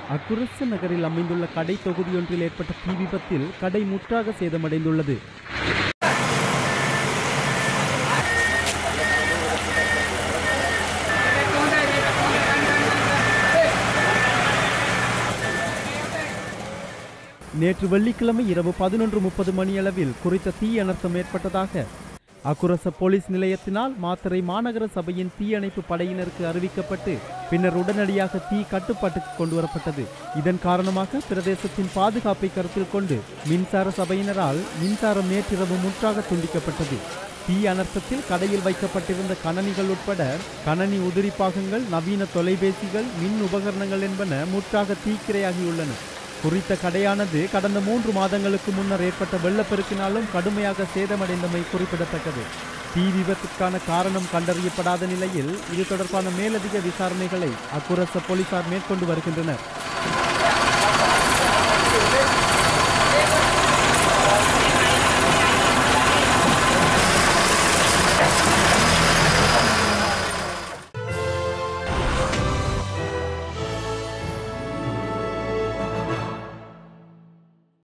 அக்குரச நகரில் அமைந்துள்ள கடை தொகுதியொன்றில் ஏற்பட்ட தீ விபத்தில் கடை முற்றாக சேதமடைந்துள்ளது நேற்று வெள்ளிக்கிழமை இரவு பதினொன்று முப்பது மணியளவில் குறித்த தீ அனர்த்தம் ஏற்பட்டதாக அக்குரச போலீஸ் நிலையத்தினால் மாத்தறை மாநகர சபையின் தீயணைப்பு படையினருக்கு அறிவிக்கப்பட்டு பின்னர் உடனடியாக தீ கட்டுப்பாட்டுக்கு கொண்டு வரப்பட்டது இதன் காரணமாக பிரதேசத்தின் பாதுகாப்பை கருத்தில் கொண்டு மின்சார சபையினரால் மின்சாரம் நேற்றிரவு முற்றாக துண்டிக்கப்பட்டது தீ அனர்த்தத்தில் கடையில் வைக்கப்பட்டிருந்த கணனிகள் உட்பட கணனி உதிரி பாகங்கள் நவீன தொலைபேசிகள் மின் உபகரணங்கள் என்பன முற்றாக தீக்கிரையாகியுள்ளன குறித்த கடையானது கடந்த மூன்று மாதங்களுக்கு முன்னர் ஏற்பட்ட வெள்ளப்பெருக்கினாலும் கடுமையாக சேதமடைந்தமை குறிப்பிடத்தக்கது தீ விபத்துக்கான காரணம் கண்டறியப்படாத நிலையில் இது தொடர்பான மேலதிக விசாரணைகளை அக்குரச போலீசார் மேற்கொண்டு வருகின்றனர்